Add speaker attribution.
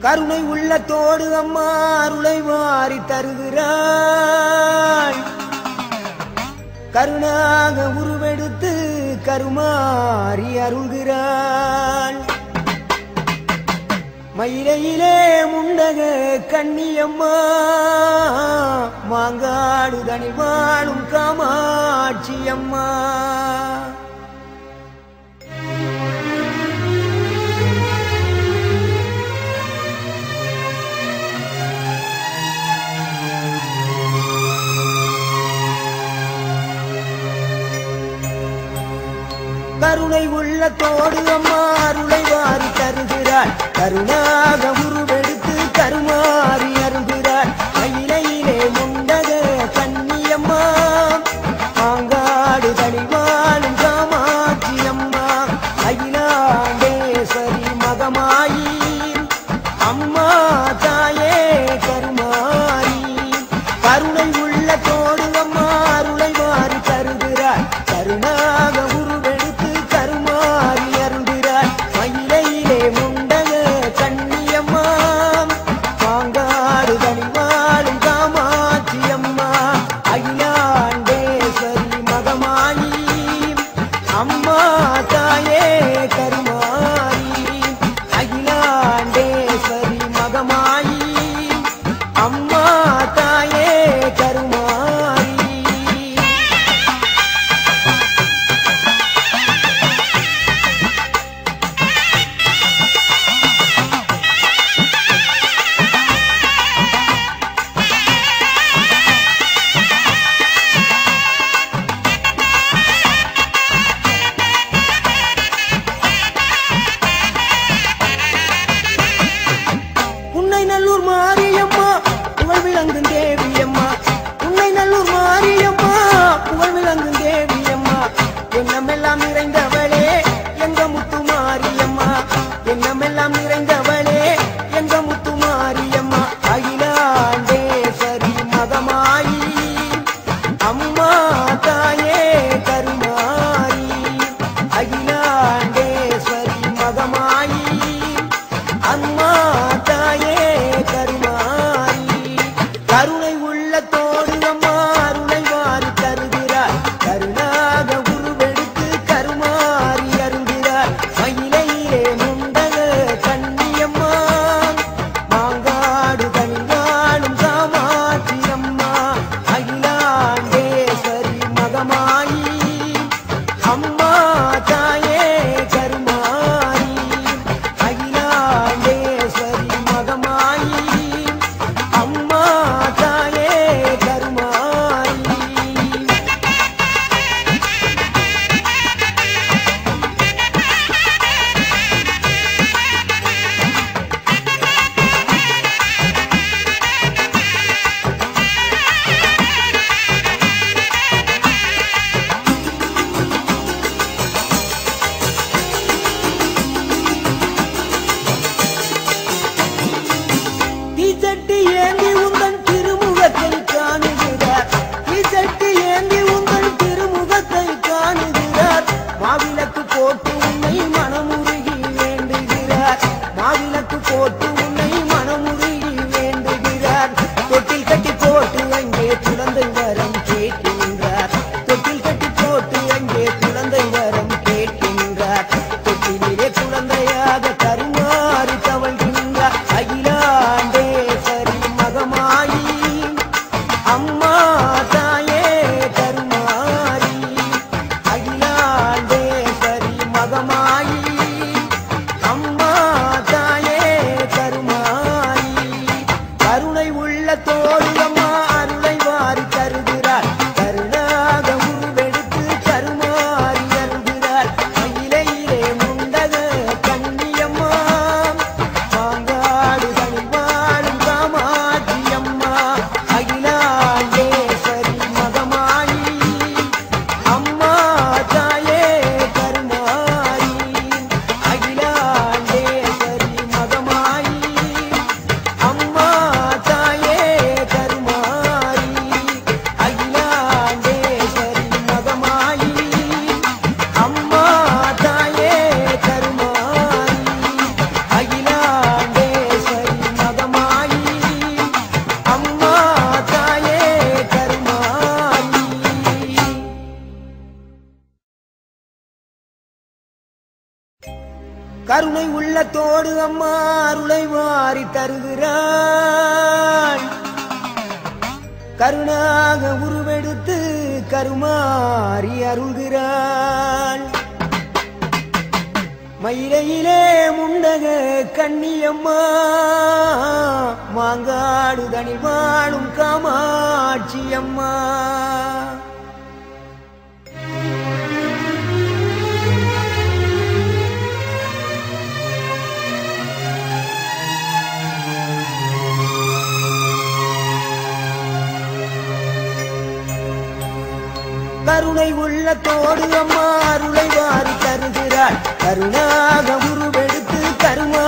Speaker 1: கருணை உள்ளத்தோடு அம்மா அருளை வாரி தருகிறாள் கருணாக உருவெடுத்து கருமாறி அருள்கிறாள் மயிலையிலே முண்டக கண்ணியம்மா மாங்காடு தனி வாழும் காமாட்சி அம்மா கருணை உள்ளத்தோடு அம்மா அருளை வாரி தருகிறாள் கருணாக உருவெடுத்து கருமாறி அருகிறாள் மயிலையிலே முண்டக கண்ணியம்மா மாங்காடு தனிவாழும் காமாட்சி அம்மா அகிலாண்டேஸ்வரி மகமாயி அம்மா தாயே கருமாரி கருணை உள்ளத்தோடு அம்மா அருளை மாறி தருகிறாள் கருணாக உருவெடுத்து கருமாறி அருள்கிறாள் மயிலையிலே முண்டக கண்ணியம்மா மாங்காடு தனிவாழும் காமாட்சி அம்மா அகிலாண்டேஸ்வரி மகமாயி அம்மா தாயே கருமாரி அகிலாண்டேஸ்வரி மகமாயி அம்மா தாயே கருமாரி உன்னை நல்லூர் மாரியம்மா புகழ் விளங்கும் தேவியம்மா உன்னை நல்லூர் மாரியம்மா புகழ் விளங்கும் தேவியம்மா எண்ணமெல்லாம் நிறைந்தவளே எங்க முத்து மாரியம்மா எண்ணமெல்லாம் நிறைந்தவளே எங்க முத்து மாரியம்மா அகிலாண்டேஸ்வரி மகமாயி அம்மா தாயே கருமாரி அகிலாண்டேஸ்வரி மகமாயி அம்மா தாயே கருமாரி கருணை உள்ளத்தோடு அம்மா அருளை மாறி தருகிறார் கருணாக உருவெடுத்து கருமாறி அருகிறார் மயிலையிலே முண்டக கண்ணியம்மா மாங்காடு தனிவாழும் காமாட்சி அம்மா அகிலாண்டேஸ்வரி மகமாயி அம்மா தாயே கருமாரி அகிலாண்டேஸ்வரி மகமாயி அம்மா தாயே கருமாரி தீச்சட்டி ஏந்தி உந்தன் திருமுகத்தை காணுகிறார் தீச்சட்டி ஏந்தி உந்தன் திருமுகத்தை காணுகிறார் மாவிளக்கு போட்டு உன்னை மனமுருகி வேண்டுகிறார் மாவிளக்கு போட்டு உன்னை மனமுருகி வேண்டுகிறார் தொட்டில் கட்டி போட்டு அங்கே குழந்தை வரம் கேட்கின்றார் தொட்டில் கட்டி போட்டு அங்கே குழந்தை வரம் கேட்கின்றார் தொட்டிலே குழந்தையாக கருமாறி தவழ்கின்றார் அகிலாண்டேஸ்வரி மகமாயி அம்மா தாயே கருமாரி அகிலாண்டேஸ்வரி மகமாயி அம்மா தாயே கருமாரி கருணை உள்ளத்தோடு அம்மா அருளை வாரி தருகிறாள் கருணாக உருவெடுத்து கருமாறி அருள்கிறாள் மயிலையிலே முண்டக கண்ணியம்மா மாங்காடு தனி வாழும் காமாட்சி அம்மா கருணை உள்ளத்தோடு அம்மா அருளை வாரி தருகிறாள் கருணாக உருவெடுத்து கருமா